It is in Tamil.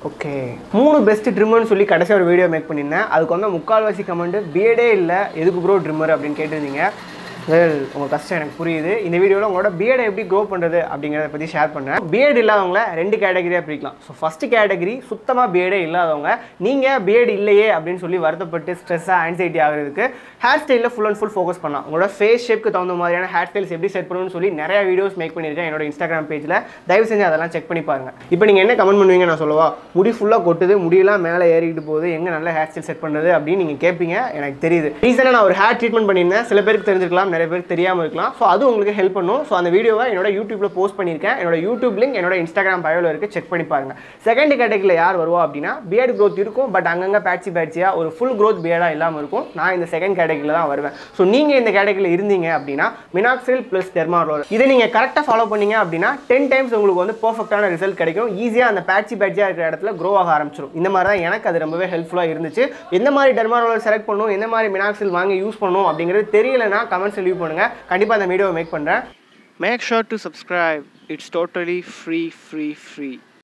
ஓகே மூணு பெஸ்ட் ட்ரிம்மர்னு சொல்லி கடைசியாக ஒரு வீடியோ மேக் பண்ணியிருந்தேன் அதுக்கு வந்து முக்கால்வாசி கமெண்ட் பிஎடே இல்லை எதுக்கு ப்ரோ ட்ரிம்மர் அப்படின்னு கேட்டிருந்தீங்க வெல் உங்கள் கஷ்டம் எனக்கு புரியுது இந்த வீடியோவில் உங்களோட பிஎடை எப்படி க்ரோ பண்ணுறது அப்படிங்கிறத பற்றி ஷேர் பண்ணேன் பிஎட் இல்லாதவங்கள ரெண்டு கேட்டகரியாக பிரிக்கலாம் ஸோ ஃபஸ்ட்டு கேட்டகரி சுத்தமாக பிஎடே இல்லாதவங்க நீங்கள் பிஎட் இல்லையே அப்படின்னு சொல்லி வருத்தப்பட்டு ஸ்ட்ரெஸ்ஸாக ஆன்சைட்டி ஆகிறதுக்கு ஹேர் ஸ்டைலில் ஃபுல் அண்ட் ஃபுல் ஃபோக்கஸ் பண்ணலாம் உங்களோட ஃபேஸ் ஷேப்க்கு தகுந்த மாதிரியான ஹேர் ஸ்டைல்ஸ் எப்படி செட் பண்ணணும்னு சொல்லி நிறைய வீடியோஸ் மேக் பண்ணியிருக்கேன் என்னோட இன்ஸ்டாகிராம் பேஜில் தயவு செஞ்சு அதெல்லாம் செக் பண்ணி பாருங்க இப்போ நீங்கள் என்ன கமெண்ட் பண்ணுவீங்க நான் சொல்லவா முடி ஃபுல்லாக கொட்டுது முடியெல்லாம் மேலே ஏறிக்கிட்டு போகுது எங்கே நல்ல ஹேர் ஸ்டைல் செட் பண்ணுறது அப்படின்னு நீங்கள் கேட்பீங்க எனக்கு தெரியுது ரீசனாக நான் ஒரு ஹேர் ட்ரீட்மெண்ட் பண்ணியிருந்தேன் சில பேருக்கு தெரிஞ்சிருக்கலாம் நிறைய பேருக்கு தெரியாமல் இருக்கலாம் ஸோ அது உங்களுக்கு ஹெல்ப் பண்ணும் ஸோ அந்த வீடியோவை என்னோட யூடியூப்பில் போஸ்ட் பண்ணியிருக்கேன் என்னோட யூடியூப் லிங்க் என்னோட இன்ஸ்டாகிராம் பயோவில் இருக்குது செக் பண்ணி பாருங்க செகண்ட் கேட்டகரியில் யார் வருவா அப்படின்னா பியர்டு growth இருக்கும் பட் அங்கங்கே பேட்சி பேட்சியாக ஒரு ஃபுல் growth பியர்டாக இல்லாமல் இருக்கும் நான் இந்த செகண்ட் கேட்டகரியில் தான் வருவேன் ஸோ நீங்கள் இந்த கேட்டகரியில் இருந்தீங்க அப்படின்னா மினாக்சில் ப்ளஸ் டெர்மாரோல் இதை நீங்கள் கரெக்டாக ஃபாலோ பண்ணீங்க அப்படின்னா டென் டைம்ஸ் உங்களுக்கு வந்து பர்ஃபெக்டான ரிசல்ட் கிடைக்கும் ஈஸியாக அந்த பேட்சி பேட்சியாக இருக்கிற இடத்துல க்ரோ ஆக ஆரம்பிச்சிடும் இந்த மாதிரி தான் எனக்கு அது ரொம்பவே ஹெல்ப்ஃபுல்லாக இருந்துச்சு எந்த மாதிரி டெர்மாரோல் செலக்ட் பண்ணணும் எந்த மாதிரி மினாக்சில் வாங்கி யூஸ் பண்ணணும் அப்படிங்கிறது தெரியலனா கமெண்ட்ஸ் லீவ் பண்ணுங்கள் கண்டிப்பாக அந்த வீடியோவை மேக் பண்ணுறேன் make sure to subscribe it's totally free free free